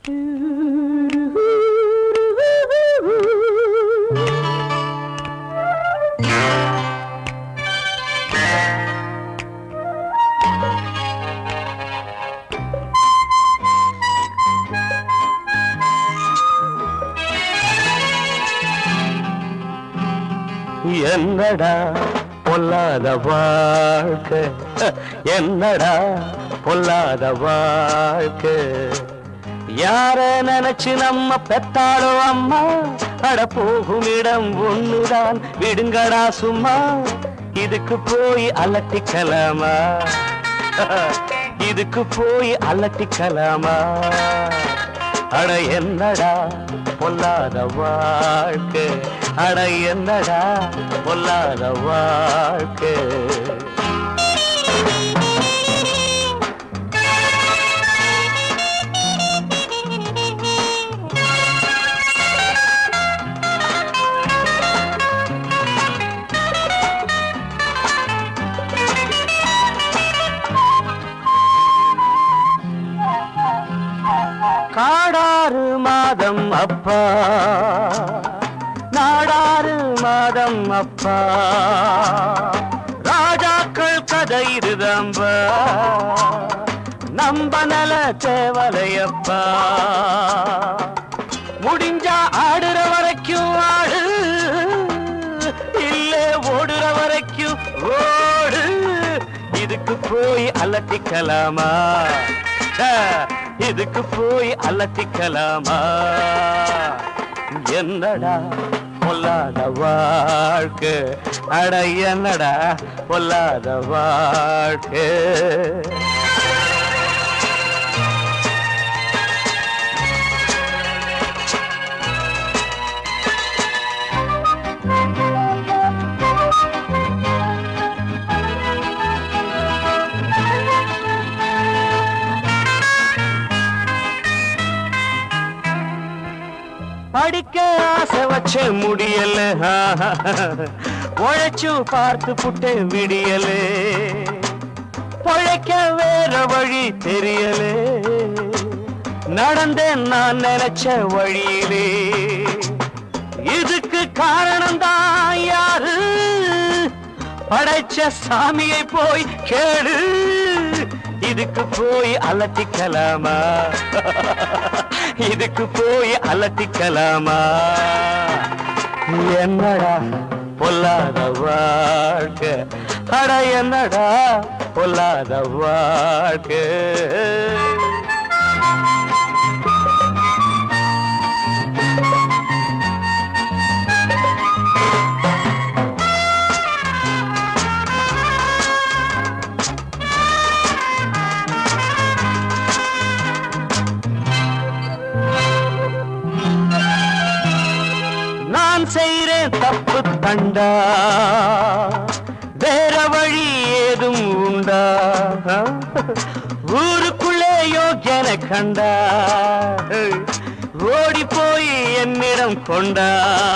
என்னடா பொல்லாத வாழ்க்கை என்னடா பொல்லாத வாழ்க்கை யார நினைச்சு நம்ம பெத்தாளோ அம்மா அட போகும் இடம் ஒண்ணுதான் விடுங்கடா சும்மா இதுக்கு போய் அலட்டிக்கலாமா இதுக்கு போய் அலட்டிக்கலாமா அட என்னடா பொல்லாத வாழ்க்கை அட என்னடா பொல்லாத வாழ்க்கை காடாறு மாதம் அப்பா நாடாறு மாதம் அப்பா ராஜாக்கள் கதை இதுதம்பா நம்ப நல தேவலையப்பா முடிஞ்சா ஆடுற வரைக்கும் ஆடு இல்லே ஓடுற வரைக்கும் ஓடு இதுக்கு போய் அலட்டிக்கலாமா ச்சே, இதுக்கு போய் அலட்டிக்கலாமா என்னடா பொல்லாத வாழ்க்கை அட என்னடா பொல்லாத வாழ்க்கை படிக்க ஆசை வச்ச முடியல உழைச்சு பார்த்து புட்டு விடியல பொழைக்க வேற வழி தெரியலே நடந்தேன் நான் நினைச்ச வழியிலே இதுக்கு காரணம் தான் யாரு படைச்ச சாமியை போய் கேளு இதுக்கு போய் அலட்டிக்கலாமா இதுக்கு போய் அலட்டிக்கலாமா என்னடா பொல்லாத வாழ்க்கை அட என்னடா பொல்லாத வாழ்க்கை நான் செய்றேன் தப்பு தண்டா வேற வழி ஏதும் உண்டா ஊருக்குள்ளே யோக்கியன கண்டா ஓடி போய் என்னிடம் கொண்டா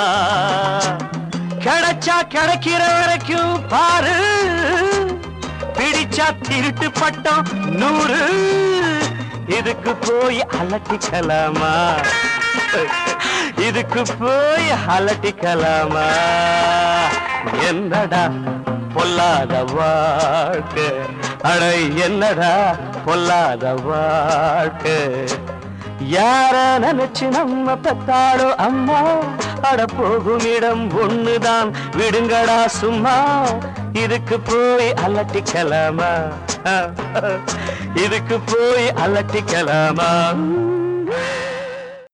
கிடைச்சா கிடைக்கிற வரைக்கும் பாரு பிடிச்சா திருட்டு பட்டம் நூறு இதுக்கு போய் அலட்டிக்கலாமா இதுக்கு போய் அலட்டிக்கலாமா என்னடா பொல்லாத வாழ்க்கை அட என்னடா பொல்லாத வாழ்க்கை யார நினைச்சு நம்ம பெத்தாளோ அம்மா அட போகும் இடம் ஒண்ணுதான் விடுங்கடா சும்மா இதுக்கு போய் அலட்டிக்கலாமா இதுக்கு போய் அலட்டிக்கலாமா